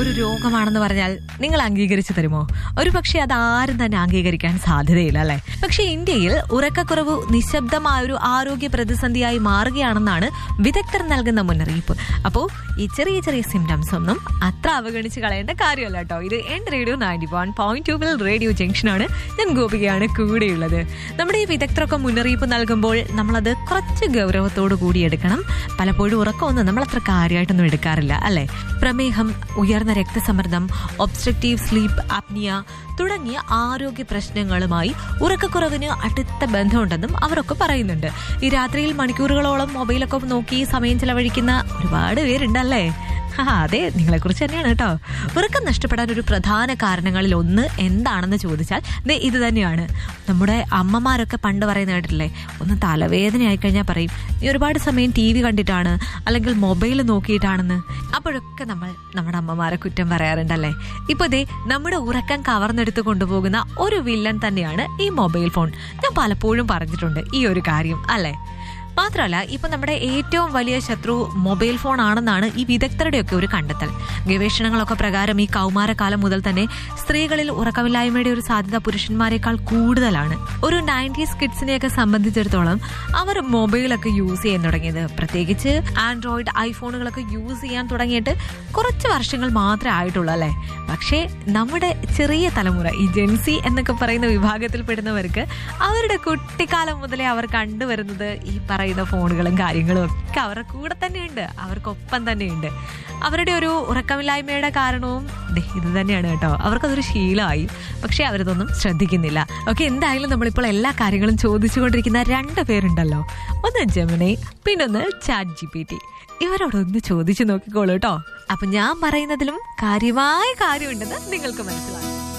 ഒരു രോഗമാണെന്ന് പറഞ്ഞാൽ നിങ്ങൾ അംഗീകരിച്ചു തരുമോ ഒരു പക്ഷേ അത് ആരും തന്നെ അംഗീകരിക്കാൻ സാധ്യതയില്ല അല്ലെ പക്ഷേ ഇന്ത്യയിൽ ഉറക്കക്കുറവ് നിശബ്ദമായ ഒരു ആരോഗ്യ പ്രതിസന്ധിയായി മാറുകയാണെന്നാണ് വിദഗ്ധർ നൽകുന്ന മുന്നറിയിപ്പ് അപ്പോൾ ഈ ചെറിയ ചെറിയ സിംറ്റംസ് ഒന്നും അത്ര അവഗണിച്ച് കളയേണ്ട കാര്യമല്ല കേട്ടോ ഇത് എന്റെ റേഡിയോ നയൻറ്റി വൺ പോയിന്റ് ടൂവിൽ റേഡിയോ ജംഗ്ഷനാണ് ഞാൻ ഗോപികയാണ് കൂടെയുള്ളത് നമ്മുടെ ഈ വിദഗ്ധരൊക്കെ മുന്നറിയിപ്പ് നൽകുമ്പോൾ നമ്മളത് കുറച്ച് ഗൗരവത്തോടു കൂടി എടുക്കണം പലപ്പോഴും ഉറക്കമൊന്നും നമ്മൾ അത്ര കാര്യമായിട്ടൊന്നും എടുക്കാറില്ല അല്ലെ പ്രമേഹം ഉയർന്ന രക്തസമ്മർദ്ദം ഒബ്സ്ട്രക്റ്റീവ് സ്ലീപ്പ് അപ്നിയ തുടങ്ങിയ ആരോഗ്യ പ്രശ്നങ്ങളുമായി ഉറക്കക്കുറവിന് അടുത്ത ബന്ധമുണ്ടെന്നും അവരൊക്കെ പറയുന്നുണ്ട് ഈ രാത്രിയിൽ മണിക്കൂറുകളോളം മൊബൈലൊക്കെ നോക്കി സമയം ചെലവഴിക്കുന്ന ഒരുപാട് പേരുണ്ടല്ലേ ആ അതെ നിങ്ങളെ കുറിച്ച് തന്നെയാണ് കേട്ടോ ഉറക്കം നഷ്ടപ്പെടാൻ ഒരു പ്രധാന കാരണങ്ങളിൽ ഒന്ന് എന്താണെന്ന് ചോദിച്ചാൽ ദേ ഇത് തന്നെയാണ് നമ്മുടെ അമ്മമാരൊക്കെ പണ്ട് പറയുന്ന കേട്ടില്ലേ ഒന്ന് തലവേദന ആയിക്കഴിഞ്ഞാൽ പറയും നീ ഒരുപാട് സമയം ടി വി കണ്ടിട്ടാണ് അല്ലെങ്കിൽ മൊബൈൽ നോക്കിയിട്ടാണെന്ന് അപ്പോഴൊക്കെ നമ്മൾ നമ്മുടെ അമ്മമാരെ കുറ്റം പറയാറുണ്ടല്ലേ ഇപ്പൊ ദേ നമ്മുടെ ഉറക്കം കവർന്നെടുത്ത് കൊണ്ടുപോകുന്ന ഒരു വില്ലൻ തന്നെയാണ് ഈ മൊബൈൽ ഫോൺ ഞാൻ പലപ്പോഴും പറഞ്ഞിട്ടുണ്ട് ഈ ഒരു കാര്യം അല്ലേ മാത്രമല്ല ഇപ്പൊ നമ്മുടെ ഏറ്റവും വലിയ ശത്രു മൊബൈൽ ഫോൺ ആണെന്നാണ് ഈ വിദഗ്ധരുടെയൊക്കെ ഒരു കണ്ടെത്തൽ ഗവേഷണങ്ങളൊക്കെ പ്രകാരം ഈ കൗമാരകാലം മുതൽ തന്നെ സ്ത്രീകളിൽ ഉറക്കമില്ലായ്മയുടെ ഒരു സാധ്യത പുരുഷന്മാരെക്കാൾ കൂടുതലാണ് ഒരു നയൻറ്റീസ് കിഡ്സിനെയൊക്കെ സംബന്ധിച്ചിടത്തോളം അവർ മൊബൈലൊക്കെ യൂസ് ചെയ്യാൻ തുടങ്ങിയത് പ്രത്യേകിച്ച് ആൻഡ്രോയിഡ് ഐഫോണുകളൊക്കെ യൂസ് ചെയ്യാൻ തുടങ്ങിയിട്ട് കുറച്ച് വർഷങ്ങൾ മാത്രമേ ആയിട്ടുള്ളൂ അല്ലേ പക്ഷേ നമ്മുടെ ചെറിയ തലമുറ ഈ ജെൻസി എന്നൊക്കെ പറയുന്ന വിഭാഗത്തിൽപ്പെടുന്നവർക്ക് അവരുടെ കുട്ടിക്കാലം മുതലേ അവർ കണ്ടുവരുന്നത് ഈ പറയുന്ന ഫോണുകളും കാര്യങ്ങളും ഒക്കെ അവരുടെ കൂടെ തന്നെയുണ്ട് അവർക്കൊപ്പം തന്നെയുണ്ട് അവരുടെ ഒരു ഉറക്കമില്ലായ്മയുടെ കാരണവും ദേ ഇത് തന്നെയാണ് കേട്ടോ അവർക്കതൊരു ശീലമായി പക്ഷെ അവരതൊന്നും ശ്രദ്ധിക്കുന്നില്ല ഓക്കെ എന്തായാലും നമ്മളിപ്പോൾ എല്ലാ കാര്യങ്ങളും ചോദിച്ചുകൊണ്ടിരിക്കുന്ന രണ്ട് പേരുണ്ടല്ലോ ഒന്ന് ജമിനെ പിന്നൊന്ന് ചാറ്റ് ജി പി ടി ഇവരോടൊന്ന് ചോദിച്ചു നോക്കിക്കോളൂ കേട്ടോ അപ്പൊ ഞാൻ പറയുന്നതിലും കാര്യമായ കാര്യമുണ്ടെന്ന് നിങ്ങൾക്ക് മനസ്സിലാവും